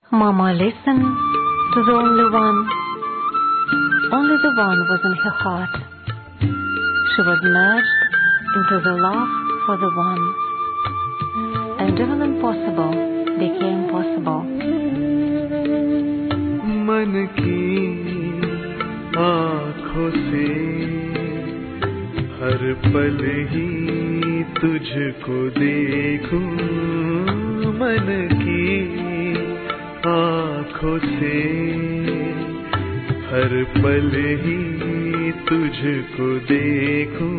Mama listened to the only one. Only the one was in her heart. She was merged into the love for the one. And even impossible became possible. मन की आँखों से हर पल ही तुझको देखूं मन की आँखों से हर पल ही तुझको देखूं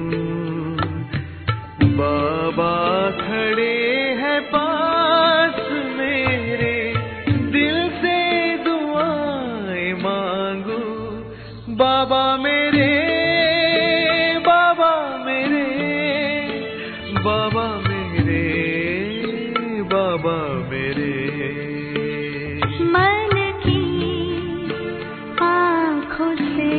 बाबा खड़े हैं पास मेरे दिल से दुआएं मांगू बाबा मेरे बाबा मेरे बाबा मेरे बाबा मेरे मन की आँखों से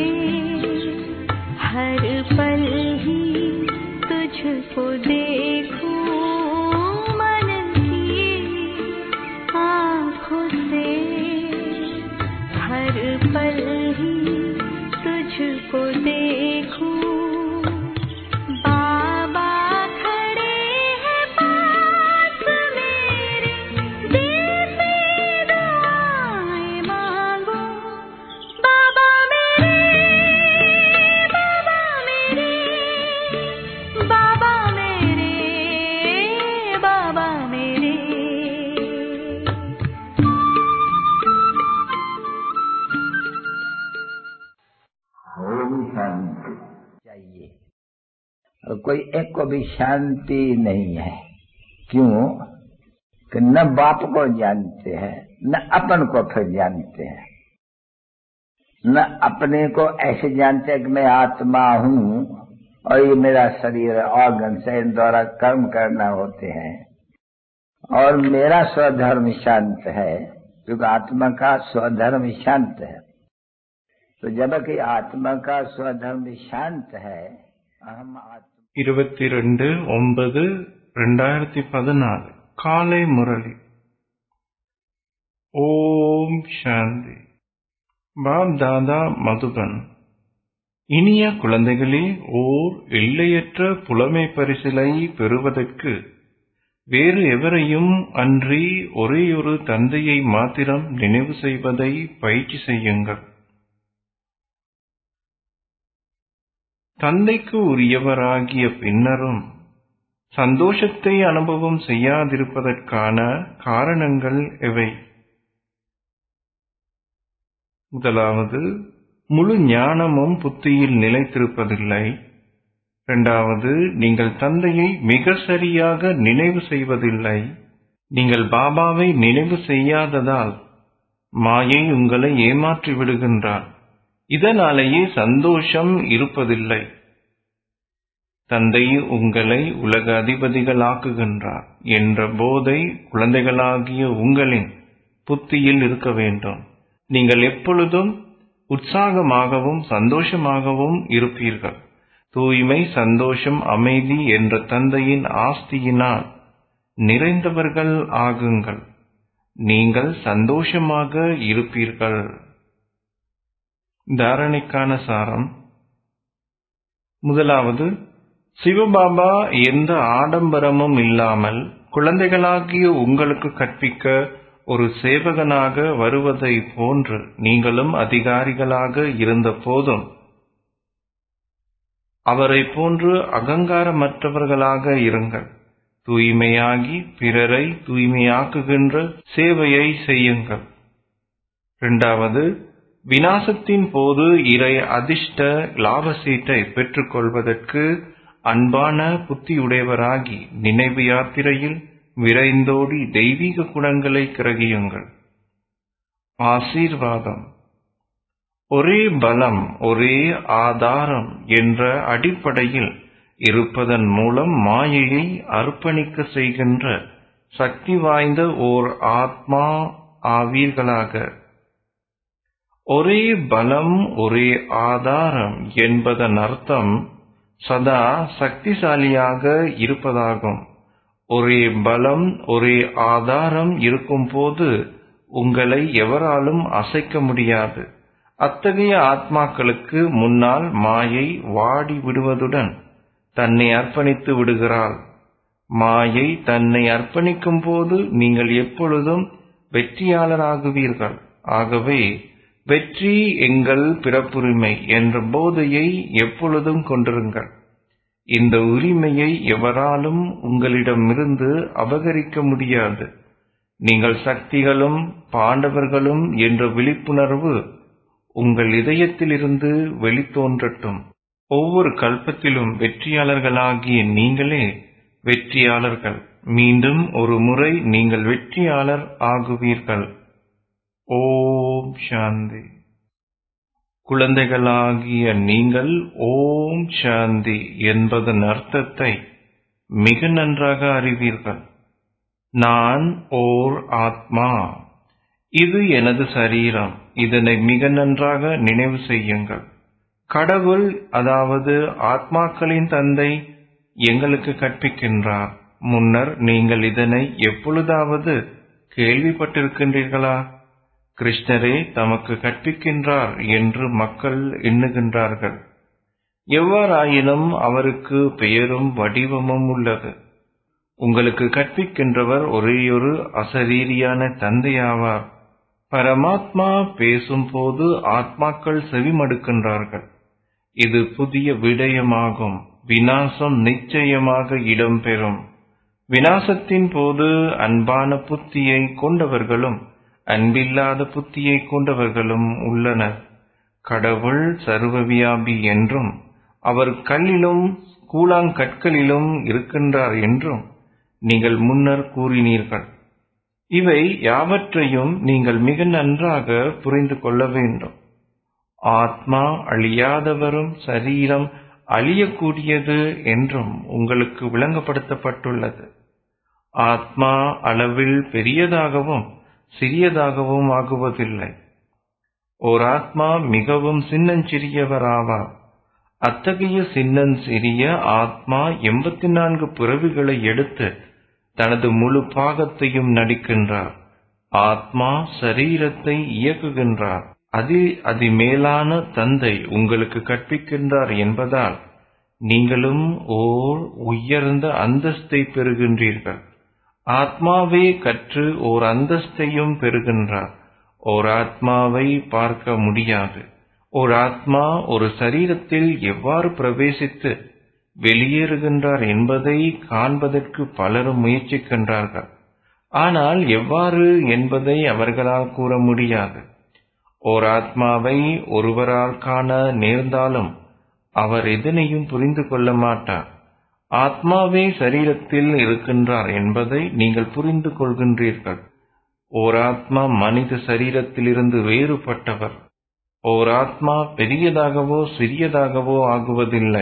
हर पल ही तुझको देखूं मन की आँखों से हर पल ही तुझको देखूं बाबा खड़े हैं पास मेरे दिल से दुआएं मांगो बाबा मेरे बाबा मेरे बाबा मेरे बाबा मेरे ओम शांति चाहिए और कोई एक को भी शांति नहीं है क्यों कि न बाप को जानते हैं न अपन को फिर जानते हैं न अपने को ऐसे जानते हैं कि मैं आत्मा हूँ और ये मेरा शरीर ऑर्गन से इन द्वारा कर्म करना होते हैं और मेरा स्वधर्म शांत है क्योंकि आत्मा का स्वधर्म शांत है तो जबकि आत्मा का स्वधर्म शांत है हम आत्मा இருபத்தி ரெண்டு ஒன்பது ரெண்டாயிரத்தி பதினாலு காலை முரளி ஓம் சாந்தி பாப் தாதா மதுபன் இனிய குழந்தைகளே ஓர் எல்லையற்ற புலமை பரிசிலை பெறுவதற்கு வேறு எவரையும் அன்றி ஒரேயொரு தந்தையை மாத்திரம் நினைவு செய்வதை பயிற்சி செய்யுங்கள் தந்தைக்கு உரியவராகிய பின்னரும் சந்தோஷத்தை அனுபவம் செய்யாதிருப்பதற்கான காரணங்கள் எவை முதலாவது முழு ஞானமும் புத்தியில் நிலைத்திருப்பதில்லை இரண்டாவது நீங்கள் தந்தையை மிக சரியாக நினைவு செய்வதில்லை நீங்கள் பாபாவை நினைவு செய்யாததால் மாயை உங்களை ஏமாற்றி விடுகின்றார் இதனாலேயே சந்தோஷம் இருப்பதில்லை தந்தை உங்களை உலக அதிபதிகளாக்குகின்றார் என்ற போதை குழந்தைகளாகிய உங்களின் புத்தியில் இருக்க வேண்டும் நீங்கள் எப்பொழுதும் உற்சாகமாகவும் சந்தோஷமாகவும் இருப்பீர்கள் தூய்மை சந்தோஷம் அமைதி என்ற தந்தையின் ஆஸ்தியினால் நிறைந்தவர்கள் ஆகுங்கள் நீங்கள் சந்தோஷமாக இருப்பீர்கள் தாரணைக்கான சாரம் முதலாவது சிவபாபா எந்த ஆடம்பரமும் இல்லாமல் குழந்தைகளாகிய உங்களுக்கு கற்பிக்க ஒரு சேவகனாக வருவதை போன்று நீங்களும் அதிகாரிகளாக இருந்த போதும் அவரை போன்று அகங்காரமற்றவர்களாக இருங்கள் தூய்மையாகி பிறரை தூய்மையாக்குகின்ற சேவையை செய்யுங்கள் இரண்டாவது வினாசத்தின் போது இறை அதிர்ஷ்ட லாப சீட்டை பெற்றுக்கொள்வதற்கு அன்பான புத்தியுடையவராகி நினைவு யாத்திரையில் விரைந்தோடி தெய்வீக குணங்களை கிரகியுங்கள் ஆசீர்வாதம் ஒரே பலம் ஒரே ஆதாரம் என்ற அடிப்படையில் இருப்பதன் மூலம் மாயையை அர்ப்பணிக்க செய்கின்ற சக்தி வாய்ந்த ஓர் ஆத்மா ஆவீர்களாக ஒரே பலம் ஒரே ஆதாரம் என்பதன் அர்த்தம் சதா சக்திசாலியாக இருப்பதாகும் ஒரே பலம் ஒரே ஆதாரம் இருக்கும்போது உங்களை எவராலும் அசைக்க முடியாது அத்தகைய ஆத்மாக்களுக்கு முன்னால் மாயை வாடி விடுவதுடன் தன்னை அர்ப்பணித்து விடுகிறாள் மாயை தன்னை அர்ப்பணிக்கும் போது நீங்கள் எப்பொழுதும் வெற்றியாளராகுவீர்கள் ஆகவே வெற்றி எங்கள் பிறப்புரிமை என்ற போதையை எப்பொழுதும் கொண்டிருங்கள் இந்த உரிமையை எவராலும் உங்களிடமிருந்து அபகரிக்க முடியாது நீங்கள் சக்திகளும் பாண்டவர்களும் என்ற விழிப்புணர்வு உங்கள் இதயத்திலிருந்து வெளித்தோன்றட்டும் ஒவ்வொரு கல்பத்திலும் வெற்றியாளர்களாகிய நீங்களே வெற்றியாளர்கள் மீண்டும் ஒரு முறை நீங்கள் வெற்றியாளர் ஆகுவீர்கள் ஓம் சாந்தி குழந்தைகளாகிய நீங்கள் ஓம் சாந்தி என்பதன் அர்த்தத்தை மிக நன்றாக அறிவீர்கள் நான் ஓர் ஆத்மா இது எனது சரீரம் இதனை மிக நன்றாக நினைவு செய்யுங்கள் கடவுள் அதாவது ஆத்மாக்களின் தந்தை எங்களுக்கு கற்பிக்கின்றார் முன்னர் நீங்கள் இதனை எப்பொழுதாவது கேள்விப்பட்டிருக்கின்றீர்களா கிருஷ்ணரே தமக்கு கற்பிக்கின்றார் என்று மக்கள் எண்ணுகின்றார்கள் எவ்வாறாயினும் அவருக்கு பெயரும் வடிவமும் உள்ளது உங்களுக்கு கற்பிக்கின்றவர் ஒரேயொரு அசரீரியான தந்தையாவார் பரமாத்மா பேசும்போது ஆத்மாக்கள் செவிமடுக்கின்றார்கள் இது புதிய விடயமாகும் வினாசம் நிச்சயமாக இடம்பெறும் வினாசத்தின் போது அன்பான புத்தியை கொண்டவர்களும் அன்பில்லாத புத்தியை கொண்டவர்களும் உள்ளனர் கடவுள் சர்வவியாபி என்றும் அவர் கல்லிலும் கூழாங்கற்களிலும் இருக்கின்றார் என்றும் நீங்கள் முன்னர் கூறினீர்கள் இவை யாவற்றையும் நீங்கள் மிக நன்றாக புரிந்து கொள்ள வேண்டும் ஆத்மா அழியாதவரும் சரீரம் அழியக்கூடியது என்றும் உங்களுக்கு விளங்கப்படுத்தப்பட்டுள்ளது ஆத்மா அளவில் பெரியதாகவும் சிறியதாகவும் ஆகுவதில்லை ஓர் ஆத்மா மிகவும் சின்னஞ்சிறியவராவார் அத்தகைய சின்னஞ்சிறிய ஆத்மா எண்பத்தி நான்கு பிறவிகளை எடுத்து தனது முழு பாகத்தையும் நடிக்கின்றார் ஆத்மா சரீரத்தை இயக்குகின்றார் அதி அதிமேலான தந்தை உங்களுக்கு கற்பிக்கின்றார் என்பதால் நீங்களும் ஓர் உயர்ந்த அந்தஸ்தை பெறுகின்றீர்கள் ஆத்மாவே கற்று ஓர் அந்தஸ்தையும் பெறுகின்றார் ஓர் ஆத்மாவை பார்க்க முடியாது ஒரு ஆத்மா ஒரு சரீரத்தில் எவ்வாறு பிரவேசித்து வெளியேறுகின்றார் என்பதை காண்பதற்கு பலரும் முயற்சிக்கின்றார்கள் ஆனால் எவ்வாறு என்பதை அவர்களால் கூற முடியாது ஓர் ஆத்மாவை ஒருவரால் காண நேர்ந்தாலும் அவர் எதனையும் புரிந்து கொள்ள மாட்டார் ஆத்மாவே சரீரத்தில் இருக்கின்றார் என்பதை நீங்கள் புரிந்து கொள்கின்றீர்கள் ஓர் ஆத்மா மனித சரீரத்திலிருந்து வேறுபட்டவர் ஓர் ஆத்மா பெரியதாகவோ சிறியதாகவோ ஆகுவதில்லை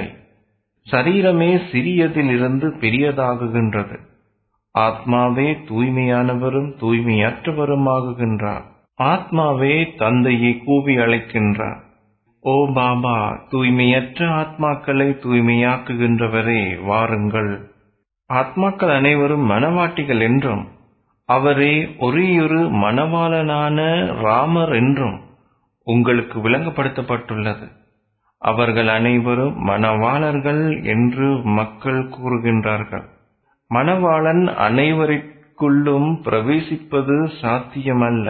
சரீரமே சிறியதிலிருந்து பெரியதாகுகின்றது ஆத்மாவே தூய்மையானவரும் தூய்மையற்றவரும் ஆகுகின்றார் ஆத்மாவே தந்தையை கூவி அழைக்கின்றார் ஓ பாபா தூய்மையற்ற ஆத்மாக்களை தூய்மையாக்குகின்றவரே வாருங்கள் ஆத்மாக்கள் அனைவரும் மனவாட்டிகள் என்றும் அவரே ஒரேயொரு மணவாளனான ராமர் என்றும் உங்களுக்கு விளங்கப்படுத்தப்பட்டுள்ளது அவர்கள் அனைவரும் மணவாளர்கள் என்று மக்கள் கூறுகின்றார்கள் மணவாளன் அனைவருக்குள்ளும் பிரவேசிப்பது சாத்தியமல்ல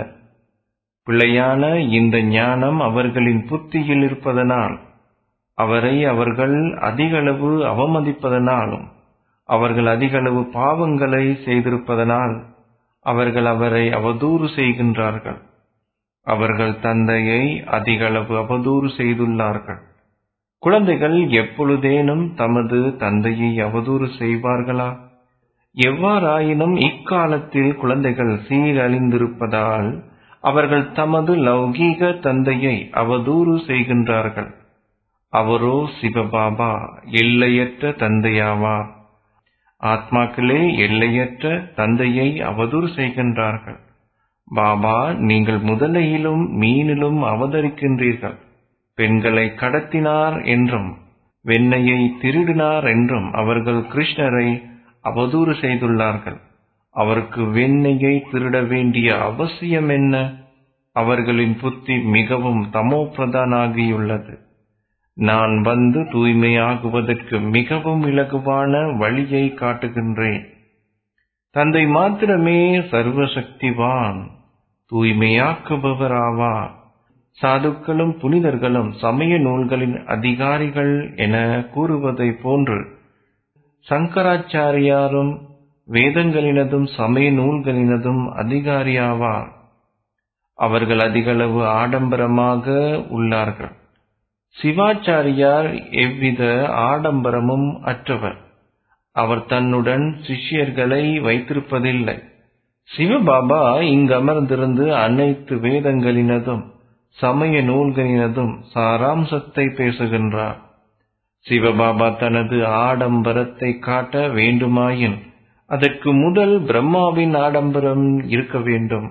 பிழையான இந்த ஞானம் அவர்களின் புத்தியில் இருப்பதனால் அவரை அவர்கள் அதிகளவு அவமதிப்பதனாலும் அவர்கள் அதிகளவு பாவங்களை செய்திருப்பதனால் அவர்கள் அவரை அவதூறு செய்கின்றார்கள் அவர்கள் தந்தையை அதிகளவு அவதூறு செய்துள்ளார்கள் குழந்தைகள் எப்பொழுதேனும் தமது தந்தையை அவதூறு செய்வார்களா எவ்வாறாயினும் இக்காலத்தில் குழந்தைகள் சீரழிந்திருப்பதால் அவர்கள் தமது லௌகீக தந்தையை அவதூறு செய்கின்றார்கள் அவரோ சிவபாபா எல்லையற்ற தந்தையாவார் ஆத்மாக்களே எல்லையற்ற தந்தையை அவதூறு செய்கின்றார்கள் பாபா நீங்கள் முதலையிலும் மீனிலும் அவதரிக்கின்றீர்கள் பெண்களை கடத்தினார் என்றும் வெண்ணையை திருடினார் என்றும் அவர்கள் கிருஷ்ணரை அவதூறு செய்துள்ளார்கள் அவருக்கு வெண்ணெயை திருட வேண்டிய அவசியம் என்ன அவர்களின் புத்தி மிகவும் தமோபிரதானாகியுள்ளது நான் வந்து தூய்மையாகுவதற்கு மிகவும் இலகுவான வழியை காட்டுகின்றேன் தந்தை மாத்திரமே சர்வசக்திவான் தூய்மையாக்குபவர் ஆவார் சாதுக்களும் புனிதர்களும் சமய நூல்களின் அதிகாரிகள் என கூறுவதை போன்று சங்கராச்சாரியாரும் வேதங்களினதும் சமய நூல்களினதும் அதிகாரியாவார் அவர்கள் அதிகளவு ஆடம்பரமாக உள்ளார்கள் சிவாச்சாரியார் எவ்வித ஆடம்பரமும் அற்றவர் அவர் தன்னுடன் சிஷ்யர்களை வைத்திருப்பதில்லை சிவபாபா இங்கு அமர்ந்திருந்து அனைத்து வேதங்களினதும் சமய நூல்களினதும் சாராம்சத்தை பேசுகின்றார் சிவபாபா தனது ஆடம்பரத்தை காட்ட வேண்டுமாயின் அதற்கு முதல் பிரம்மாவின் ஆடம்பரம் இருக்க வேண்டும்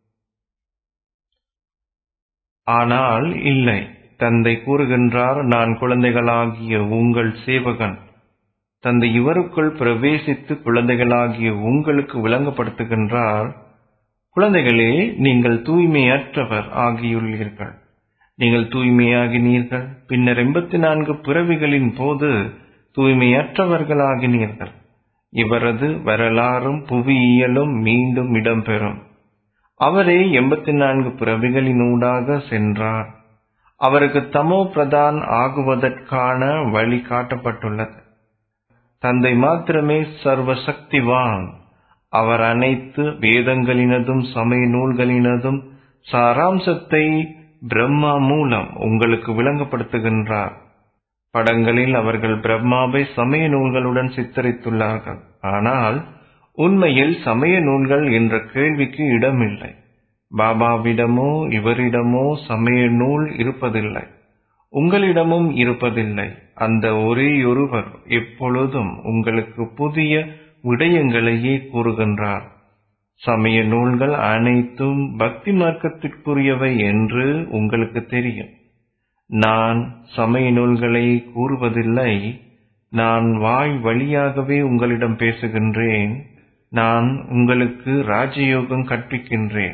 ஆனால் இல்லை தந்தை கூறுகின்றார் நான் குழந்தைகளாகிய உங்கள் சேவகன் தந்தை இவருக்குள் பிரவேசித்து குழந்தைகளாகிய உங்களுக்கு விளங்கப்படுத்துகின்றார் குழந்தைகளே நீங்கள் தூய்மையற்றவர் ஆகியுள்ளீர்கள் நீங்கள் தூய்மையாகினீர்கள் பின்னர் எண்பத்தி நான்கு பிறவிகளின் போது தூய்மையற்றவர்களாகினீர்கள் இவரது வரலாறும் புவியியலும் மீண்டும் இடம்பெறும் அவரே எண்பத்தி நான்கு பிறவிகளினூடாக சென்றார் அவருக்கு தமோ பிரதான் ஆகுவதற்கான வழி காட்டப்பட்டுள்ளது தந்தை மாத்திரமே சர்வசக்திவான் அவர் அனைத்து வேதங்களினதும் சமய நூல்களினதும் சாராம்சத்தை பிரம்மா மூலம் உங்களுக்கு விளங்கப்படுத்துகின்றார் படங்களில் அவர்கள் பிரம்மாவை சமய நூல்களுடன் சித்தரித்துள்ளார்கள் ஆனால் உண்மையில் சமய நூல்கள் என்ற கேள்விக்கு இடமில்லை பாபாவிடமோ இவரிடமோ சமய நூல் இருப்பதில்லை உங்களிடமும் இருப்பதில்லை அந்த ஒரேயொருவர் எப்பொழுதும் உங்களுக்கு புதிய விடயங்களையே கூறுகின்றார் சமய நூல்கள் அனைத்தும் பக்தி மார்க்கத்திற்குரியவை என்று உங்களுக்கு தெரியும் நான் சமய நூல்களை கூறுவதில்லை நான் வாய் வழியாகவே உங்களிடம் பேசுகின்றேன் நான் உங்களுக்கு ராஜயோகம் கற்பிக்கின்றேன்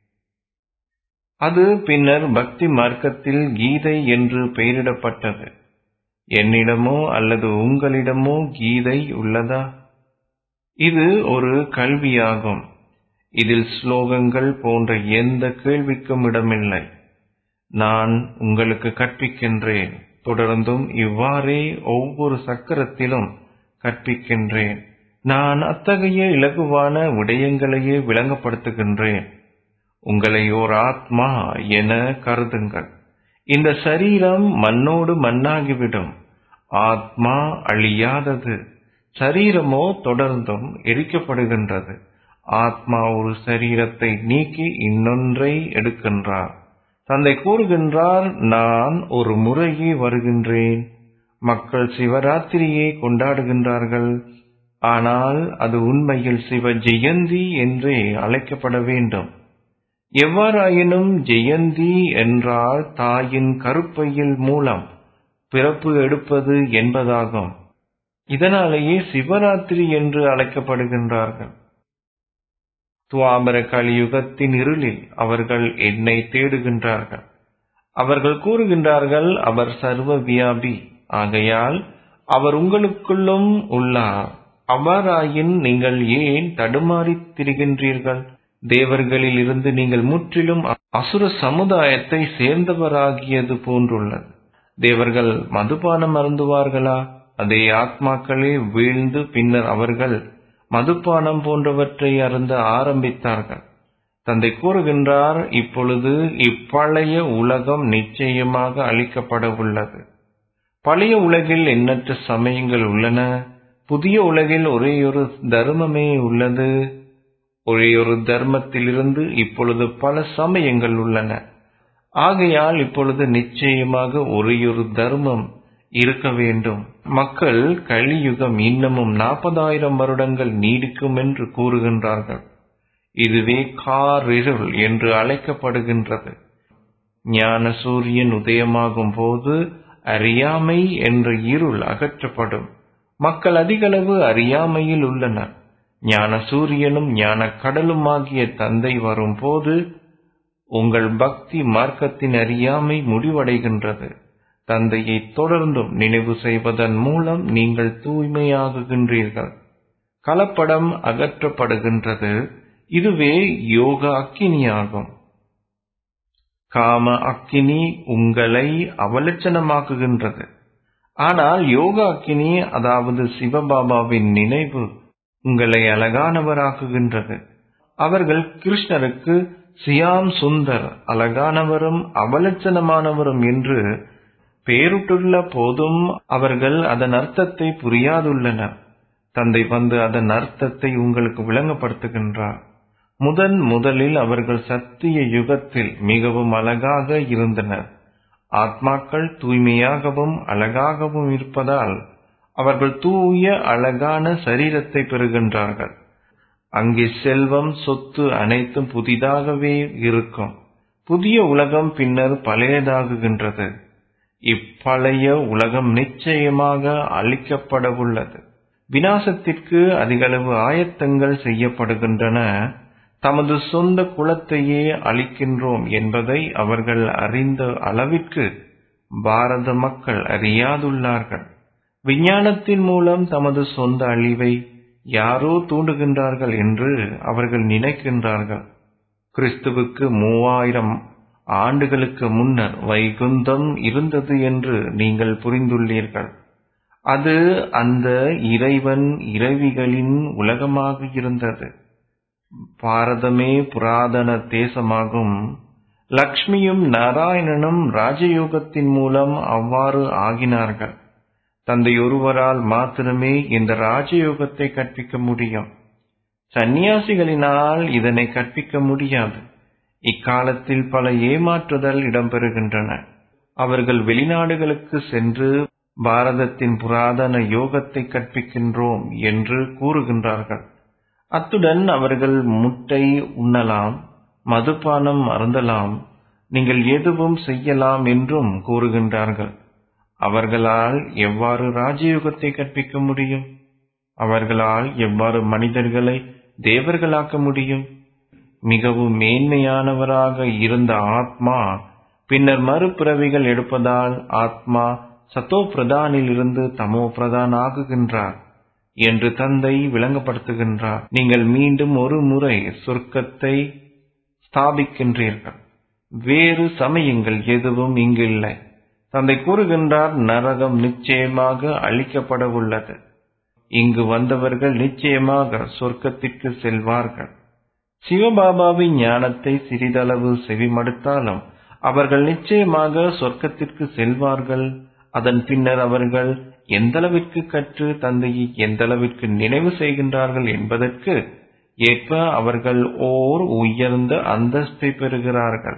அது பின்னர் பக்தி மார்க்கத்தில் கீதை என்று பெயரிடப்பட்டது என்னிடமோ அல்லது உங்களிடமோ கீதை உள்ளதா இது ஒரு கல்வியாகும் இதில் ஸ்லோகங்கள் போன்ற எந்த கேள்விக்கும் இடமில்லை நான் உங்களுக்கு கற்பிக்கின்றேன் தொடர்ந்தும் இவ்வாறே ஒவ்வொரு சக்கரத்திலும் கற்பிக்கின்றேன் நான் அத்தகைய இலகுவான விடயங்களையே விளங்கப்படுத்துகின்றேன் உங்களை ஓர் ஆத்மா என கருதுங்கள் இந்த சரீரம் மண்ணோடு மண்ணாகிவிடும் ஆத்மா அழியாதது சரீரமோ தொடர்ந்தும் எரிக்கப்படுகின்றது ஆத்மா ஒரு சரீரத்தை நீக்கி இன்னொன்றை எடுக்கின்றார் தந்தை கூறுகின்றார் நான் ஒரு முறையே வருகின்றேன் மக்கள் சிவராத்திரியை கொண்டாடுகின்றார்கள் ஆனால் அது உண்மையில் சிவ ஜெயந்தி என்றே அழைக்கப்பட வேண்டும் எவ்வாறாயினும் ஜெயந்தி என்றால் தாயின் கருப்பையில் மூலம் பிறப்பு எடுப்பது என்பதாகும் இதனாலேயே சிவராத்திரி என்று அழைக்கப்படுகின்றார்கள் துவாபர கலியுகத்தின் இருளில் அவர்கள் என்னை தேடுகின்றார்கள் அவர்கள் கூறுகின்றார்கள் அவர் சர்வ வியாபி ஆகையால் அவர் உங்களுக்குள்ளும் உள்ளார் அவ்வாறாயின் நீங்கள் ஏன் தடுமாறித் திரிகின்றீர்கள் தேவர்களில் இருந்து நீங்கள் முற்றிலும் அசுர சமுதாயத்தை சேர்ந்தவராகியது போன்றுள்ளது தேவர்கள் மதுபானம் அருந்துவார்களா அதே ஆத்மாக்களே வீழ்ந்து பின்னர் அவர்கள் மதுபானம் போன்றவற்றை அருந்த ஆரம்பித்தார்கள் தந்தை கூறுகின்றார் இப்பொழுது இப்பழைய உலகம் நிச்சயமாக அளிக்கப்பட உள்ளது பழைய உலகில் எண்ணற்ற சமயங்கள் உள்ளன புதிய உலகில் ஒரேயொரு தர்மமே உள்ளது ஒரேயொரு தர்மத்திலிருந்து இப்பொழுது பல சமயங்கள் உள்ளன ஆகையால் இப்பொழுது நிச்சயமாக ஒரேயொரு தர்மம் இருக்க வேண்டும் மக்கள் கலியுகம் இன்னமும் நாற்பதாயிரம் வருடங்கள் நீடிக்கும் என்று கூறுகின்றார்கள் இதுவே காரிருள் என்று அழைக்கப்படுகின்றது ஞான சூரியன் உதயமாகும் போது அறியாமை என்ற இருள் அகற்றப்படும் மக்கள் அதிகளவு அறியாமையில் உள்ளனர் ஞான சூரியனும் ஞான கடலுமாகிய தந்தை வரும்போது உங்கள் பக்தி மார்க்கத்தின் அறியாமை முடிவடைகின்றது தந்தையை தொடர்ந்தும் நினைவு செய்வதன் மூலம் நீங்கள் தூய்மையாகுகின்றீர்கள் கலப்படம் அகற்றப்படுகின்றது இதுவே யோக அக்கினியாகும் காம அக்கினி உங்களை அவலட்சணமாக்குகின்றது ஆனால் யோக அக்கினி அதாவது சிவபாபாவின் நினைவு உங்களை அழகானவராக்குகின்றது அவர்கள் கிருஷ்ணருக்கு சியாம் சுந்தர் அழகானவரும் அவலட்சணமானவரும் என்று பெயரிட்டுள்ள போதும் அவர்கள் அதன் அர்த்தத்தை புரியாதுள்ளனர் தந்தை வந்து அதன் அர்த்தத்தை உங்களுக்கு விளங்கப்படுத்துகின்றார் முதன் முதலில் அவர்கள் சத்திய யுகத்தில் மிகவும் அழகாக இருந்தனர் ஆத்மாக்கள் தூய்மையாகவும் அழகாகவும் இருப்பதால் அவர்கள் தூய அழகான சரீரத்தை பெறுகின்றார்கள் அங்கே செல்வம் சொத்து அனைத்தும் புதிதாகவே இருக்கும் புதிய உலகம் பின்னர் பழையதாகுகின்றது இப்பழைய உலகம் நிச்சயமாக அழிக்கப்படவுள்ளது வினாசத்திற்கு அதிகளவு ஆயத்தங்கள் செய்யப்படுகின்றன தமது சொந்த குலத்தையே அளிக்கின்றோம் என்பதை அவர்கள் அறிந்த அளவிற்கு பாரத மக்கள் அறியாதுள்ளார்கள் விஞ்ஞானத்தின் மூலம் தமது சொந்த அழிவை யாரோ தூண்டுகின்றார்கள் என்று அவர்கள் நினைக்கின்றார்கள் கிறிஸ்துவுக்கு மூவாயிரம் ஆண்டுகளுக்கு முன்னர் வைகுந்தம் இருந்தது என்று நீங்கள் புரிந்துள்ளீர்கள் அது அந்த இறைவன் இறைவிகளின் உலகமாக இருந்தது பாரதமே புராதன தேசமாகும் லக்ஷ்மியும் நாராயணனும் ராஜயோகத்தின் மூலம் அவ்வாறு ஆகினார்கள் தந்தை ஒருவரால் மாத்திரமே இந்த ராஜயோகத்தை கற்பிக்க முடியும் சந்நியாசிகளினால் இதனை கற்பிக்க முடியாது இக்காலத்தில் பல ஏமாற்றுதல் இடம்பெறுகின்றன அவர்கள் வெளிநாடுகளுக்கு சென்று பாரதத்தின் புராதன யோகத்தை கற்பிக்கின்றோம் என்று கூறுகின்றார்கள் அத்துடன் அவர்கள் முட்டை உண்ணலாம் மதுபானம் அருந்தலாம் நீங்கள் எதுவும் செய்யலாம் என்றும் கூறுகின்றார்கள் அவர்களால் எவ்வாறு ராஜயோகத்தை கற்பிக்க முடியும் அவர்களால் எவ்வாறு மனிதர்களை தேவர்களாக்க முடியும் மிகவும் மேன்மையானவராக இருந்த ஆத்மா பின்னர் மறுபிறவிகள் எடுப்பதால் ஆத்மா சத்தோ பிரதானில் இருந்து தமோ பிரதான் ஆகுகின்றார் என்று தந்தை விளங்கப்படுத்துகின்றார் நீங்கள் மீண்டும் ஒரு முறை சொர்க்கத்தை ஸ்தாபிக்கின்றீர்கள் வேறு சமயங்கள் எதுவும் இங்கு இல்லை தந்தை கூறுகின்றார் நரகம் நிச்சயமாக அழிக்கப்பட உள்ளது இங்கு வந்தவர்கள் நிச்சயமாக சொர்க்கத்திற்கு செல்வார்கள் சிவபாபாவின் ஞானத்தை சிறிதளவு செவிமடுத்தாலும் அவர்கள் நிச்சயமாக சொர்க்கத்திற்கு செல்வார்கள் அதன் பின்னர் அவர்கள் எந்தளவிற்கு கற்று தந்தையை எந்தளவிற்கு நினைவு செய்கின்றார்கள் என்பதற்கு ஏற்ப அவர்கள் ஓர் உயர்ந்த அந்தஸ்தை பெறுகிறார்கள்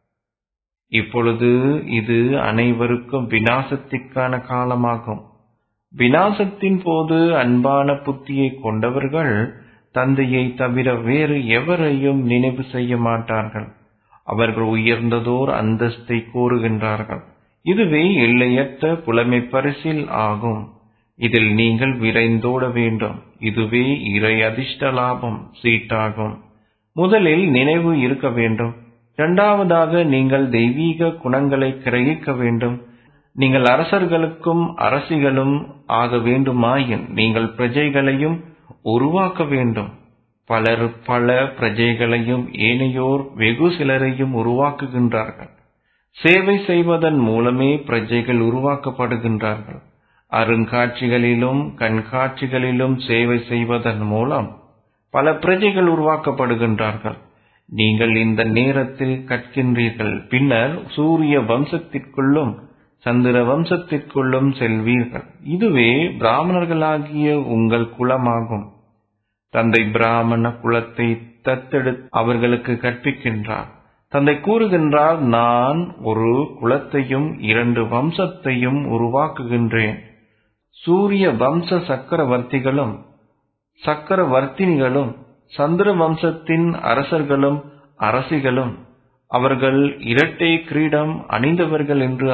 இப்பொழுது இது அனைவருக்கும் வினாசத்திற்கான காலமாகும் வினாசத்தின் போது அன்பான புத்தியை கொண்டவர்கள் தந்தையை தவிர வேறு எவரையும் நினைவு செய்ய மாட்டார்கள் அவர்கள் உயர்ந்ததோர் அந்தஸ்தை கோருகின்றார்கள் இதுவே எல்லையற்ற புலமை பரிசில் ஆகும் இதில் நீங்கள் விரைந்தோட வேண்டும் இதுவே இறை அதிர்ஷ்ட லாபம் சீட்டாகும் முதலில் நினைவு இருக்க வேண்டும் இரண்டாவதாக நீங்கள் தெய்வீக குணங்களை கிரகிக்க வேண்டும் நீங்கள் அரசர்களுக்கும் அரசிகளும் ஆக வேண்டுமாயின் நீங்கள் பிரஜைகளையும் உருவாக்க வேண்டும் பலர் பல பிரஜைகளையும் ஏனையோர் வெகு சிலரையும் உருவாக்குகின்றார்கள் சேவை செய்வதன் மூலமே பிரஜைகள் உருவாக்கப்படுகின்றார்கள் அருங்காட்சிகளிலும் கண்காட்சிகளிலும் சேவை செய்வதன் மூலம் பல பிரஜைகள் உருவாக்கப்படுகின்றார்கள் நீங்கள் இந்த நேரத்தில் கற்கின்றீர்கள் பின்னர் சூரிய வம்சத்திற்குள்ளும் சந்திர வம்சத்திற்குள்ளும் செல்வீர்கள் இதுவே பிராமணர்களாகிய உங்கள் குலமாகும் தந்தை பிராமண குலத்தை தத்தெடு அவர்களுக்கு கற்பிக்கின்றார் தந்தை கூறுகின்றார் நான் ஒரு குலத்தையும் இரண்டு வம்சத்தையும் உருவாக்குகின்றேன் சூரிய வம்ச சக்கரவர்த்திகளும் சக்கரவர்த்தினிகளும் சந்திர வம்சத்தின் அரசர்களும் அரசிகளும் அவர்கள் இரட்டை கிரீடம் அணிந்தவர்கள் என்று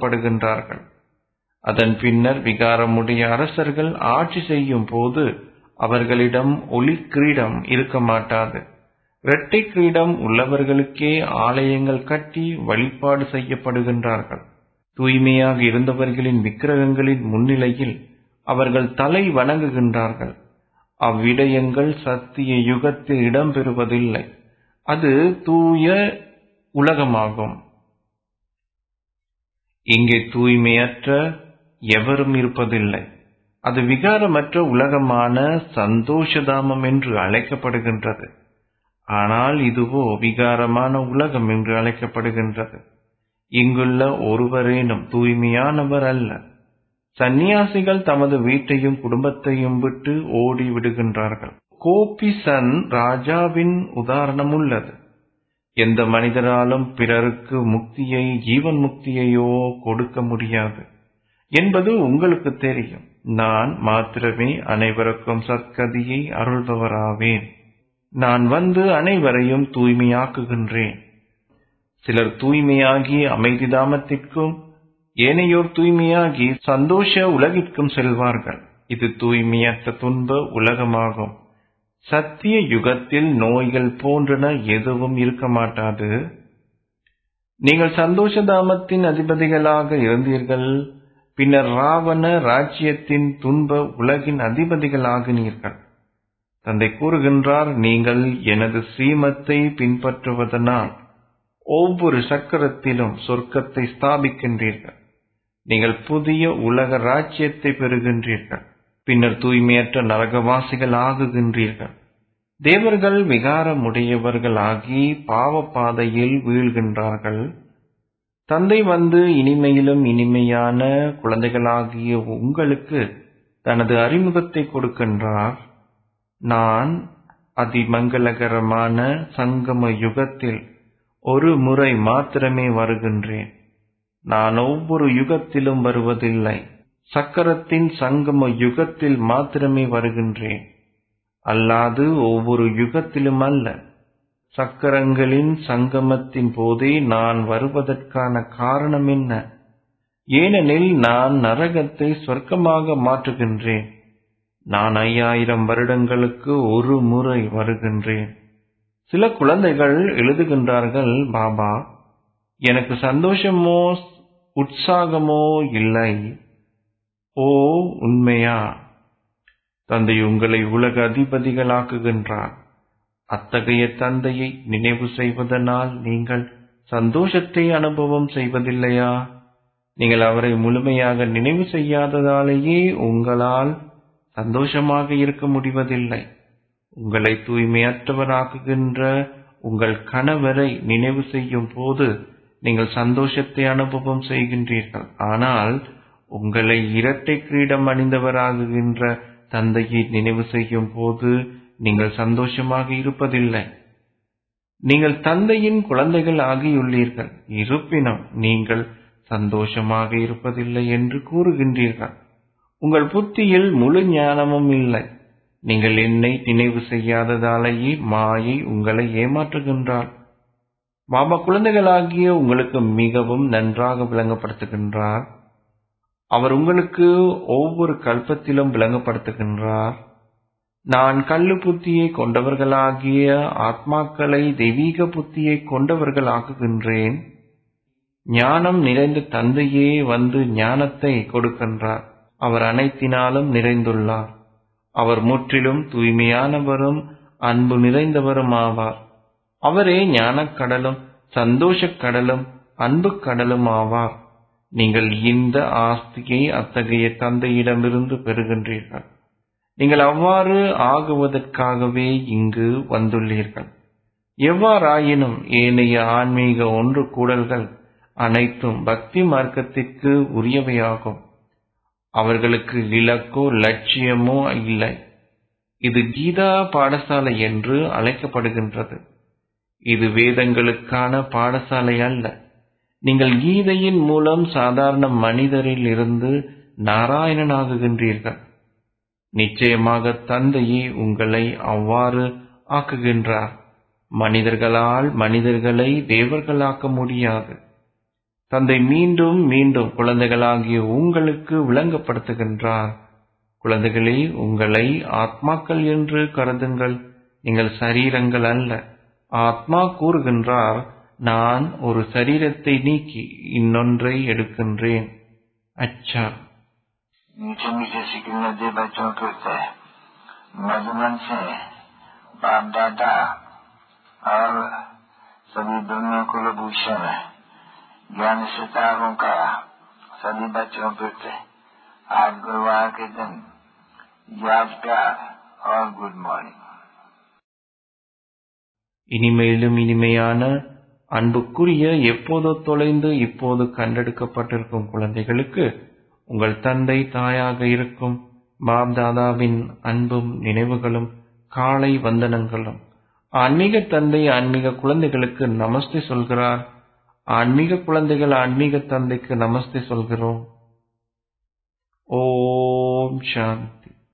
அழைக்கப்படுகின்றார்கள் அதன் பின்னர் விகாரமுடைய அரசர்கள் ஆட்சி செய்யும் போது அவர்களிடம் ஒளி கிரீடம் இருக்க மாட்டாது இரட்டை கிரீடம் உள்ளவர்களுக்கே ஆலயங்கள் கட்டி வழிபாடு செய்யப்படுகின்றார்கள் தூய்மையாக இருந்தவர்களின் விக்கிரகங்களின் முன்னிலையில் அவர்கள் தலை வணங்குகின்றார்கள் அவ்விடயங்கள் சத்திய யுகத்தில் இடம்பெறுவதில்லை அது தூய உலகமாகும் இங்கே தூய்மையற்ற எவரும் இருப்பதில்லை அது விகாரமற்ற உலகமான சந்தோஷதாமம் என்று அழைக்கப்படுகின்றது ஆனால் இதுவோ விகாரமான உலகம் என்று அழைக்கப்படுகின்றது இங்குள்ள ஒருவரேனும் தூய்மையானவர் அல்ல சந்நியாசிகள் தமது வீட்டையும் குடும்பத்தையும் விட்டு ஓடி விடுகின்றார்கள் கோபிசன் ராஜாவின் உதாரணம் உள்ளது எந்த மனிதராலும் பிறருக்கு முக்தியை ஜீவன் முக்தியையோ கொடுக்க முடியாது என்பது உங்களுக்கு தெரியும் நான் மாத்திரமே அனைவருக்கும் சத்கதியை அருள்பவராவேன் நான் வந்து அனைவரையும் தூய்மையாக்குகின்றேன் சிலர் தூய்மையாகி அமைதி தாமத்திற்கும் ஏனையோர் தூய்மையாகி சந்தோஷ உலகிற்கும் செல்வார்கள் இது தூய்மையற்ற துன்ப உலகமாகும் சத்திய யுகத்தில் நோய்கள் போன்றன எதுவும் இருக்க மாட்டாது நீங்கள் சந்தோஷதாமத்தின் அதிபதிகளாக இருந்தீர்கள் பின்னர் ராவண ராஜ்யத்தின் துன்ப உலகின் அதிபதிகளாகினீர்கள் தந்தை கூறுகின்றார் நீங்கள் எனது ஸ்ரீமத்தை பின்பற்றுவதனால் ஒவ்வொரு சக்கரத்திலும் சொர்க்கத்தை ஸ்தாபிக்கின்றீர்கள் நீங்கள் புதிய உலக ராஜ்யத்தை பெறுகின்றீர்கள் பின்னர் தூய்மையற்ற நரகவாசிகள் ஆகுகின்றீர்கள் தேவர்கள் விகாரமுடையவர்களாகி பாவ பாதையில் வீழ்கின்றார்கள் தந்தை வந்து இனிமையிலும் இனிமையான குழந்தைகளாகிய உங்களுக்கு தனது அறிமுகத்தை கொடுக்கின்றார் நான் அதிமங்களகரமான சங்கம யுகத்தில் ஒரு முறை மாத்திரமே வருகின்றேன் நான் ஒவ்வொரு யுகத்திலும் வருவதில்லை சக்கரத்தின் சங்கம யுகத்தில் மாத்திரமே வருகின்றேன் அல்லாது ஒவ்வொரு யுகத்திலும் அல்ல சக்கரங்களின் சங்கமத்தின் போதே நான் வருவதற்கான காரணம் என்ன ஏனெனில் நான் நரகத்தை சொர்க்கமாக மாற்றுகின்றேன் நான் ஐயாயிரம் வருடங்களுக்கு ஒரு முறை வருகின்றேன் சில குழந்தைகள் எழுதுகின்றார்கள் பாபா எனக்கு சந்தோஷமோ உற்சாகமோ இல்லை ஓ உண்மையா தந்தை உங்களை உலக அதிபதிகளாக்குகின்றார் அத்தகைய தந்தையை நினைவு செய்வதனால் நீங்கள் சந்தோஷத்தை அனுபவம் செய்வதில்லையா நீங்கள் அவரை முழுமையாக நினைவு செய்யாததாலேயே உங்களால் சந்தோஷமாக இருக்க முடிவதில்லை உங்களை தூய்மையற்றவராக்குகின்ற உங்கள் கணவரை நினைவு செய்யும் போது நீங்கள் சந்தோஷத்தை அனுபவம் செய்கின்றீர்கள் ஆனால் உங்களை இரட்டை கிரீடம் அணிந்தவராகுகின்ற தந்தையை நினைவு செய்யும் போது நீங்கள் சந்தோஷமாக இருப்பதில்லை நீங்கள் தந்தையின் குழந்தைகள் ஆகியுள்ளீர்கள் இருப்பினும் நீங்கள் சந்தோஷமாக இருப்பதில்லை என்று கூறுகின்றீர்கள் உங்கள் புத்தியில் முழு ஞானமும் இல்லை நீங்கள் என்னை நினைவு செய்யாததாலேயே மாயை உங்களை ஏமாற்றுகின்றாள் பாபா குழந்தைகளாகிய உங்களுக்கு மிகவும் நன்றாக விளங்கப்படுத்துகின்றார் அவர் உங்களுக்கு ஒவ்வொரு கல்பத்திலும் விளங்கப்படுத்துகின்றார் நான் கல்லு புத்தியை கொண்டவர்களாகிய ஆத்மாக்களை தெய்வீக புத்தியை கொண்டவர்கள் ஆக்குகின்றேன் ஞானம் நிறைந்த தந்தையே வந்து ஞானத்தை கொடுக்கின்றார் அவர் அனைத்தினாலும் நிறைந்துள்ளார் அவர் முற்றிலும் தூய்மையானவரும் அன்பு நிறைந்தவரும் ஆவார் அவரே ஞானக் கடலும் சந்தோஷக் கடலும் அன்பு கடலும் ஆவார் நீங்கள் இந்த ஆஸ்தியை அத்தகைய தந்தையிடமிருந்து பெறுகின்றீர்கள் நீங்கள் அவ்வாறு ஆகுவதற்காகவே இங்கு வந்துள்ளீர்கள் எவ்வாறாயினும் ஏனைய ஆன்மீக ஒன்று கூடல்கள் அனைத்தும் பக்தி மார்க்கத்திற்கு உரியவையாகும் அவர்களுக்கு இலக்கோ லட்சியமோ இல்லை இது கீதா பாடசாலை என்று அழைக்கப்படுகின்றது இது வேதங்களுக்கான பாடசாலை அல்ல நீங்கள் கீதையின் மூலம் சாதாரண மனிதரில் இருந்து நாராயணனாகுகின்றீர்கள் நிச்சயமாக தந்தையே உங்களை அவ்வாறு ஆக்குகின்றார் மனிதர்களால் மனிதர்களை தேவர்களாக்க முடியாது தந்தை மீண்டும் மீண்டும் குழந்தைகளாகிய உங்களுக்கு விளங்கப்படுத்துகின்றார் குழந்தைகளே உங்களை ஆத்மாக்கள் என்று கருதுங்கள் நீங்கள் சரீரங்கள் அல்ல ஆத்மா கூறுகின்றார் நான் ஒரு சரீரத்தை நீக்கி இன்னொன்றை எடுக்கின்றேன் அச்சா मीठे मीठे सिकने दे बच्चों के थे मधुबन से बाप दादा और सभी ब्रह्म कुलभूषण ज्ञान सितारों का सभी बच्चों के थे आज गुरुवार के दिन याद प्यार और गुड मॉर्निंग இனிமேலும் இனிமையான அன்புக்குரிய எப்போதோ தொலைந்து இப்போது கண்டெடுக்கப்பட்டிருக்கும் குழந்தைகளுக்கு உங்கள் தந்தை தாயாக இருக்கும் பாப்தாதாவின் அன்பும் நினைவுகளும் காலை வந்தனங்களும் ஆன்மீக தந்தை ஆன்மீக குழந்தைகளுக்கு நமஸ்தே சொல்கிறார் ஆன்மீக குழந்தைகள் ஆன்மீக தந்தைக்கு நமஸ்தே சொல்கிறோம் ஓம் சாந்தி